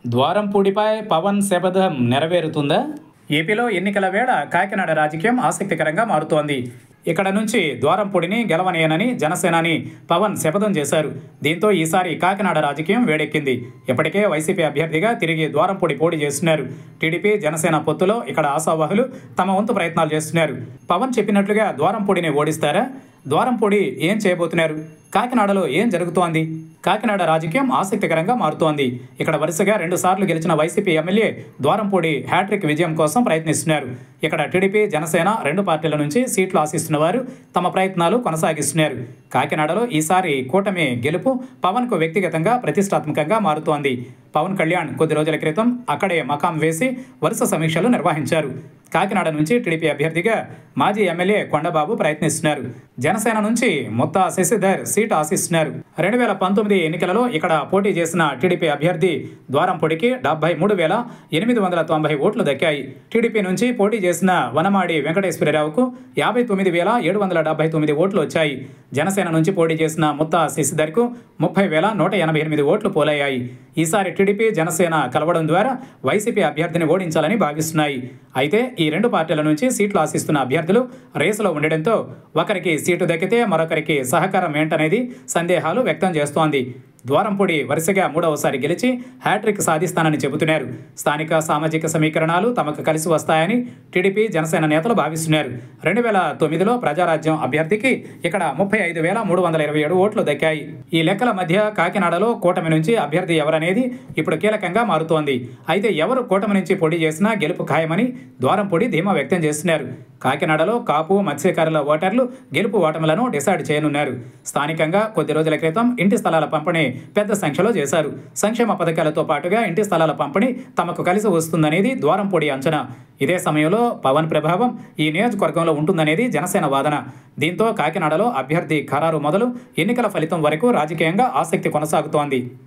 ద్వారంపూడిపై పవన్ శపథం నెరవేరుతుందా ఏపీలో ఎన్నికల వేళ కాకినాడ రాజకీయం ఆసక్తికరంగా మారుతోంది ఇక్కడ నుంచి ద్వారంపూడిని గెలవనేయనని జనసేనాని పవన్ శపథం చేశారు దీంతో ఈసారి కాకినాడ రాజకీయం వేడెక్కింది ఇప్పటికే వైసీపీ అభ్యర్థిగా తిరిగి ద్వారంపూడి పోటీ చేస్తున్నారు టీడీపీ జనసేన పొత్తులో ఇక్కడ ఆశావాహులు తమ వంతు ప్రయత్నాలు చేస్తున్నారు పవన్ చెప్పినట్లుగా ద్వారంపూడిని ఓడిస్తారా ద్వారంపూడి ఏం చేయబోతున్నారు కాకినాడలో ఏం జరుగుతోంది కాకినాడ రాజకీయం ఆసక్తికరంగా మారుతోంది ఇక్కడ వరుసగా రెండు సార్లు గెలిచిన వైసీపీ ఎమ్మెల్యే ద్వారంపూడి హ్యాట్రిక్ విజయం కోసం ప్రయత్నిస్తున్నారు ఇక్కడ టీడీపీ జనసేన రెండు పార్టీల నుంచి సీట్లు ఆశిస్తున్న వారు తమ ప్రయత్నాలు కొనసాగిస్తున్నారు కాకినాడలో ఈసారి కూటమి గెలుపు పవన్కు వ్యక్తిగతంగా ప్రతిష్టాత్మకంగా మారుతోంది పవన్ కళ్యాణ్ కొద్ది రోజుల క్రితం అక్కడే మకాం వేసి వరుస సమీక్షలు నిర్వహించారు కాకినాడ నుంచి టీడీపీ అభ్యర్థిగా మాజీ ఎమ్మెల్యే కొండబాబు ప్రయత్నిస్తున్నారు జనసేన నుంచి ముత్తా శశిధర్ సీట్ ఆశిస్తున్నారు రెండు వేల పంతొమ్మిది ఎన్నికలలో ఇక్కడ పోటీ చేసిన టీడీపీ అభ్యర్థి ద్వారంపొడికి డెబ్బై మూడు వేల ఎనిమిది వందల తొంభై ఓట్లు దక్కాయి టీడీపీ నుంచి పోటీ చేసిన వనమాడి వెంకటేశ్వరరావుకు యాభై తొమ్మిది వేల ఏడు వందల డెబ్బై తొమ్మిది ఓట్లు వచ్చాయి జనసేన నుంచి పోటీ చేసిన ముత్తా శశిధర్కు ముప్పై వేల నూట ఎనభై ఎనిమిది ఓట్లు పోలయ్యాయి ఈసారి టీడీపీ జనసేన కలవడం ద్వారా వైసీపీ అభ్యర్థిని ఓడించాలని భావిస్తున్నాయి అయితే ఈ రెండు పార్టీల నుంచి సీట్లు ఆశిస్తున్న అభ్యర్థులు రేసులో ఉండడంతో ఒకరికి సీటు దక్కితే మరొకరికి సహకారం ఏంటనేది సందేహాలు వ్యక్తం చేస్తోంది ద్వారంపూడి వరుసగా మూడవసారి గెలిచి హ్యాట్రిక్ సాధిస్తానని చెబుతున్నారు స్థానిక సామాజిక సమీకరణాలు తమకు కలిసి వస్తాయని టీడీపీ జనసేన నేతలు భావిస్తున్నారు రెండు వేల తొమ్మిదిలో ప్రజారాజ్యం అభ్యర్థికి ఇక్కడ ముప్పై ఐదు వేల మూడు వందల ఇరవై ఏడు ఓట్లు దక్కాయి ఈ లెక్కల మధ్య కాకినాడలో కూటమి నుంచి అభ్యర్థి ఎవరనేది ఇప్పుడు కీలకంగా మారుతోంది అయితే ఎవరు కూటమి నుంచి పోటీ చేసినా గెలుపు ఖాయమని ద్వారంపూడి ధీమా వ్యక్తం చేస్తున్నారు కాకినాడలో కాపు మత్స్యకారుల ఓటర్లు గెలుపు ఓటములను డిసైడ్ చేయనున్నారు స్థానికంగా కొద్ది రోజుల క్రితం ఇంటి స్థలాల పంపిణీ పెద్ద సంఖ్యలో చేశారు సంక్షేమ పథకాలతో పాటుగా ఇంటి స్థలాల పంపిణీ తమకు కలిసి వస్తుందనేది ద్వారంపూడి అంచనా ఇదే సమయంలో పవన్ ప్రభావం ఈ నియోజకవర్గంలో ఉంటుందనేది జనసేన వాదన దీంతో కాకినాడలో అభ్యర్థి ఖరారు మొదలు ఎన్నికల ఫలితం వరకు రాజకీయంగా ఆసక్తి కొనసాగుతోంది